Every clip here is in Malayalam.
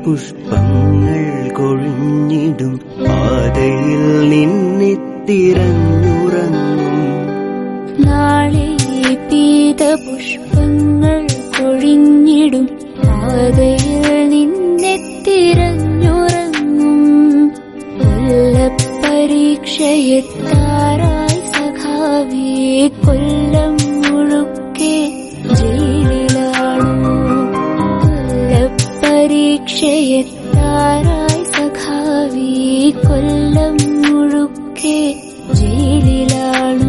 പീതപുഷ്പങ്ങൾ കൊഴിഞ്ഞിടും പാതയിൽ നിന്നെ തിരഞ്ഞുറങ്ങും നാളെ പീതപുഷ്പങ്ങൾ കൊഴിഞ്ഞിടും പാതയിൽ നിന്നെ തിരഞ്ഞുറങ്ങും കൊല്ലപ്പരീക്ഷയെത്താറായി സഖാവേ കൊല്ലം മുഴുക്കെ ജയിലിലാണു കൊല്ലപ്പരീക്ഷയെത്താറായി സഖാവേ കൊല്ലം മുഴുക്കെ ജയിലിലാണു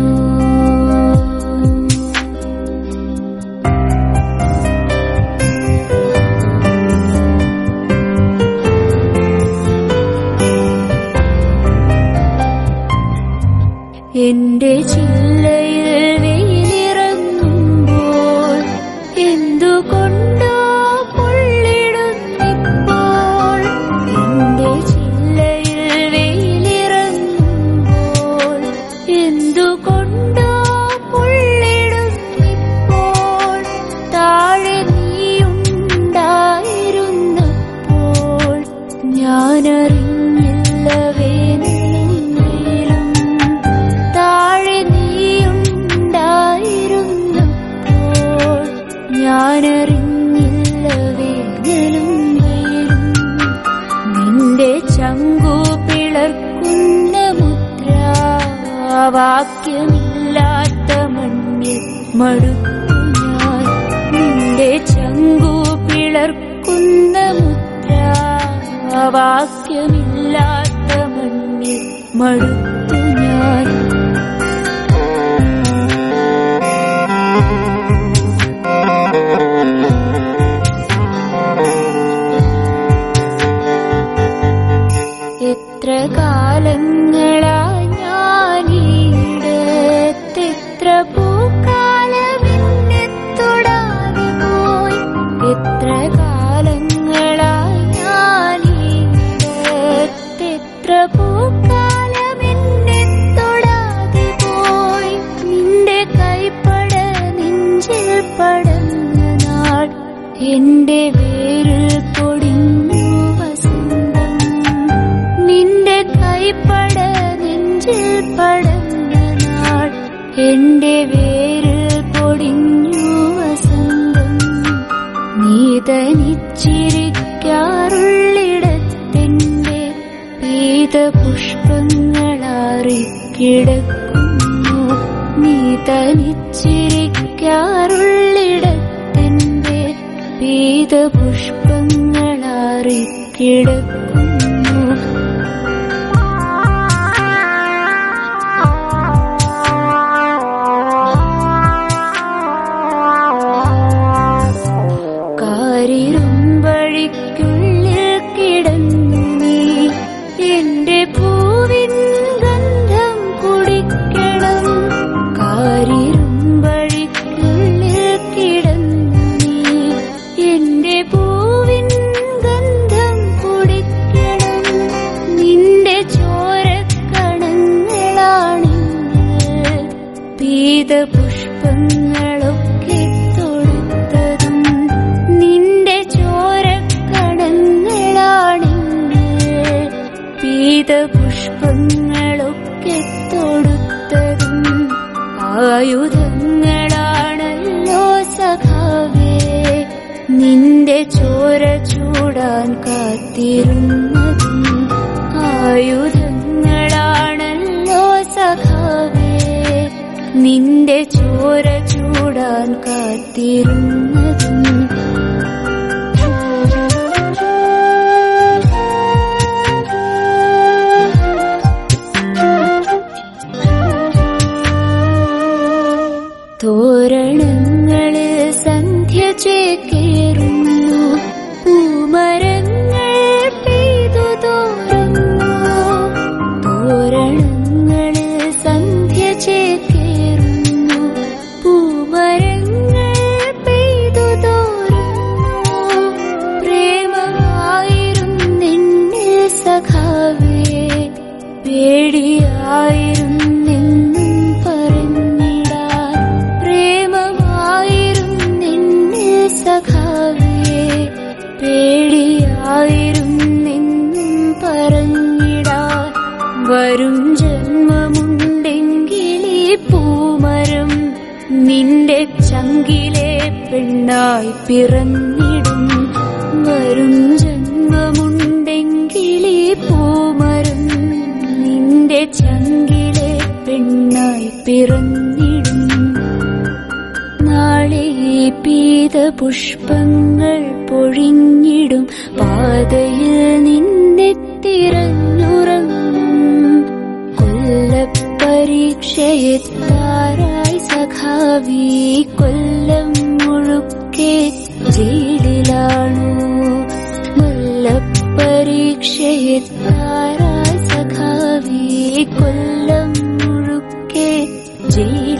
എന്റെ ചില്ലയിൽ വെയിലിറങ്ങുമ്പോൾ എന്തുകൊണ്ടോ പൊള്ളിടുന്നിപ്പോൾ എന്റെ ചില്ലയിൽ വെയിലിറങ്ങുമ്പോൾ എന്തുകൊണ്ടോ പൊള്ളിടുന്നിപ്പോൾ താഴെ നീയുണ്ടായിരുന്നപ്പോൾ ഞാനറിഞ്ഞില്ല വേനലും താഴെ നീയുണ്ടായിരുന്നപ്പോൾ ഞാനറിഞ്ഞില്ല വേനലും വെയിലും നിന്റെ ചങ്കു പിളർക്കുന്ന മുദ്രാവാക്യമില്ലാത്ത മണ്ണിൽ മടുത്തു ഞാൻ നിന്റെ ചങ്കു പിളർക്കുന്ന മുദ്രാവാക്യമില്ലാത്ത മണ്ണിൽ മടുത്തു ഞാൻ എത്ര കാലങ്ങളായി ഞാനീടത്തെത്ര പൂക്കാലമെന്നെ തൊടാതെ പോയി എത്ര കാലങ്ങളായി ഞാനീടത്തെത്ര പൂക്കാലമെന്നെ തൊടാതെ പോയി നിന്റെ കൈപ്പട നെഞ്ചിൽ പടന്ന നാൾ എന്റെ വേരിൽ പൊടിഞ്ഞു വസന്തം നിന്റെ കൈപ്പട നെഞ്ചിൽ പടന്ന നാൾ എന്റെ വേരിൽ പൊടിഞ്ഞു വസന്തം നീ തനിച്ചിരിക്കാറുള്ളിടത്തെന്റെ പീതപുഷ്പങ്ങളാറിക്കിടക്കുന്നു നീ തനിച്ചിരിക്കാറുള്ളിടത്തെന്റെ പീതപുഷ്പങ്ങളാറിക്കിടക്കുന്നു കാരിരുമ്പഴിക്കുള്ളിൽ കിടന്നു നീ എന്റെ പൂവിൻ ഗന്ധം കുടിക്കണം കാരിരുമ്പഴിക്കുള്ളിൽ കിടന്നു നീ എന്റെ പൂവിൻ ഗന്ധം കുടിക്കണം നിന്റെ ചോരക്കണങ്ങളാണെങ്കിൽ പീതപുഷ്പങ്ങളൊക്കെ തൊടുത്തതും നിന്റെ ചോരക്കണങ്ങളാണെങ്കിൽ പീതപുഷ്പങ്ങളൊക്കെ തൊടുത്തതും ആയുധങ്ങളാണല്ലോ സഖാവേ നിന്റെ ചോര ചൂടാൻ കാത്തിരുന്നതും ആയുധങ്ങളാണല്ലോ സഖാവേ നിന്റെ ചോര ചൂടാൻ കാത്തിരുന്നതും തോരണങ്ങളിൽ സന്ധ്യ ചേക്കേറുന്നു പൂമരങ്ങൾ പെയ്തു തോറുന്നു തോരണങ്ങളിൽ സന്ധ്യ ചേക്കേറുന്നു പൂമരങ്ങൾ പെയ്തു തോറുന്നു വരും ജന്മമുണ്ടെങ്കിലേ പൂമരം നിന്റെ ചങ്കിലെ പെണ്ണായി പിറന്നിടും വരും ജന്മമുണ്ടെങ്കിലേ പൂമരം നിന്റെ ചങ്കിലെ പെണ്ണായി പിറന്നിടും നാളെ പീത പുഷ്പങ്ങൾ പൊഴിഞ്ഞിടും പാതയിൽ നിന്നെ തിരഞ്ഞുറങ്ങും കൊല്ലപ്പരീക്ഷയെത്താറായി സഖാവി കൊല്ലം മുഴുക്കെ ജയിലിലാണു കൊല്ലപ്പരീക്ഷയെത്താറായി സഖാവി കൊല്ലം മുഴുക്കെ ജയിലിലാണു